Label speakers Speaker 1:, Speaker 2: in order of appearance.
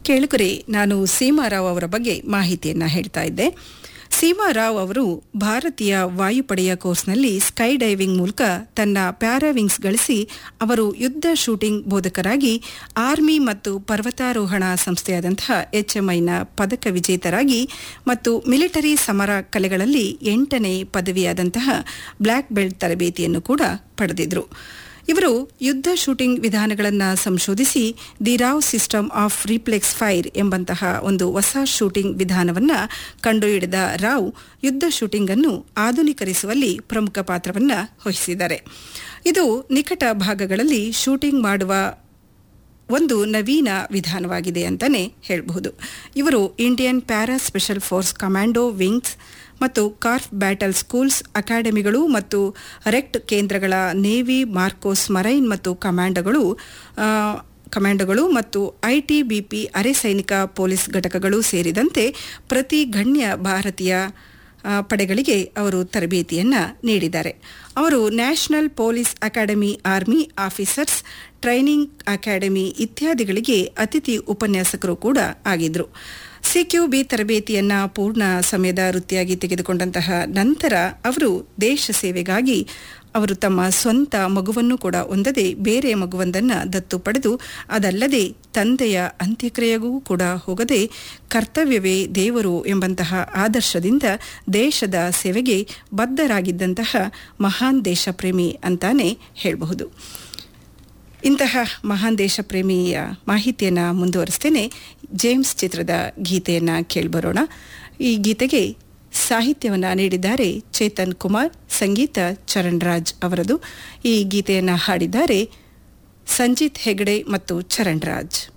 Speaker 1: ಕೇಳುಗರೆ ನಾನು ಸೀಮಾರಾವ್ ಅವರ ಬಗ್ಗೆ ಮಾಹಿತಿಯನ್ನ ಹೇಳ್ತಾ ಇದ್ದೆ ಸೀಮಾರಾವ್ ಅವರು ಭಾರತೀಯ ವಾಯುಪಡೆಯ ಕೋರ್ಸ್ನಲ್ಲಿ ಸ್ಕೈ ಡೈವಿಂಗ್ ಮೂಲಕ ತನ್ನ ಪ್ಯಾರಾವಿಂಗ್ಸ್ ಗಳಿಸಿ ಅವರು ಯುದ್ಧ ಶೂಟಿಂಗ್ ಬೋಧಕರಾಗಿ ಆರ್ಮಿ ಮತ್ತು ಪರ್ವತಾರೋಹಣ ಸಂಸ್ಥೆಯಾದಂತಹ ಎಚ್ಎಂಐನ ಪದಕ ವಿಜೇತರಾಗಿ ಮತ್ತು ಮಿಲಿಟರಿ ಸಮರ ಕಲೆಗಳಲ್ಲಿ ಎಂಟನೇ ಪದವಿಯಾದಂತಹ ಬ್ಲ್ಯಾಕ್ ಬೆಲ್ಟ್ ತರಬೇತಿಯನ್ನು ಕೂಡ ಪಡೆದಿದ್ರು ಇವರು ಯುದ್ಧ ಶೂಟಿಂಗ್ ವಿಧಾನಗಳನ್ನು ಸಂಶೋಧಿಸಿ the Rao system of reflex fire ಎಂಬಂತಹ ಒಂದು ಹೊಸ ಶೂಟಿಂಗ್ ವಿಧಾನವನ್ನು ಕಂಡುಹಿಡಿದ ರಾವ್ ಯುದ್ಧ ಶೂಟಿಂಗ್ ಅನ್ನು ಆಧುನೀಕರಿಸುವಲ್ಲಿ ಪ್ರಮುಖ ಪಾತ್ರವನ್ನು ವಹಿಸಿದ್ದಾರೆ ಇದು ನಿಕಟ ಭಾಗಗಳಲ್ಲಿ ಶೂಟಿಂಗ್ ಮಾಡುವ ಒಂದು ನವೀನ ವಿಧಾನವಾಗಿದೆ ಅಂತಲೇ ಹೇಳಬಹುದು ಇವರು Indian para special force commando wings ಮತ್ತು ಕಾರ್ಫ್ ಬ್ಯಾಟಲ್ ಸ್ಕೂಲ್ಸ್ ಅಕಾಡೆಮಿಗಳು ಮತ್ತು ರೆಕ್ಟ್ ಕೇಂದ್ರಗಳ ನೇವಿ ಮಾರ್ಕೋಸ್ ಮರೈನ್ ಮತ್ತು ಕಮಾಂಡೋಗಳು ಆ, ಕಮಾಂಡೋಗಳು ಮತ್ತು ಐಟಿಬಿಪಿ ಅರೆ ಸೈನಿಕ ಪೊಲೀಸ್ ಘಟಕಗಳು ಸೇರಿದಂತೆ ಪ್ರತಿ ಗಣ್ಯ ಭಾರತೀಯ ಆ, ಪಡೆಗಳಿಗೆ ಅವರು ತರಬೇತಿಯನ್ನ ನೀಡಿದ್ದಾರೆ ಅವರು national police academy army officers training academy ಇತ್ಯಾದಿಗಳಿಗೆ ಅತಿಥಿ ಉಪನ್ಯಾಸಕರು ಕೂಡ ಆಗಿದ್ರು ಸಿಕ್ಯೂಬಿ ತರಬೇತಿಯನ್ನ ಪೂರ್ಣ ಸಮಯದ ವೃತ್ತಿಯಾಗಿ ತೆಗೆದುಕೊಂಡಂತಹ ನಂತರ ಅವರು ದೇಶ ಸೇವೆಗಾಗಿ ಅವರು ತಮ್ಮ ಸ್ವಂತ ಮಗುವನ್ನು ಕೂಡ ಹೊಂದದೆ ಬೇರೆ ಮಗುವೊಂದನ್ನು ದತ್ತು ಪಡೆದು ಅದಲ್ಲದೆ ತಂದೆಯ ಅಂತ್ಯಕ್ರಿಯೆಗೂ ಕೂಡ ಹೋಗದೆ ಕರ್ತವ್ಯವೇ ದೇವರು ಎಂಬಂತಹ ಆದರ್ಶದಿಂದ ದೇಶದ ಸೇವೆಗೆ ಬದ್ಧರಾಗಿದ್ದಂತಹ ಮಹಾನ್ ದೇಶ ಪ್ರೇಮಿ ಅಂತಾನೆ ಹೇಳಬಹುದು ಇಂತಹ ಮಹಾನ್ ದೇಶ ಪ್ರೇಮಿಯ ಮಾಹಿತಿಯನ್ನು ಮುಂದುವರಿಸ್ತೇನೆ ಜೇಮ್ಸ್ ಚಿತ್ರದ ಗೀತೆಯನ್ನು ಕೇಳಿಬರೋಣ ಈ ಗೀತೆಗೆ ಸಾಹಿತ್ಯವನ್ನು ನೀಡಿದ್ದಾರೆ ಚೇತನ್ ಕುಮಾರ್ ಸಂಗೀತ ಚರಣ್ ರಾಜ್ ಅವರದು ಈ ಗೀತೆಯನ್ನು ಹಾಡಿದ್ದಾರೆ ಸಂಜಿತ್ ಹೆಗಡೆ ಮತ್ತು ಚರಣ್ ರಾಜ್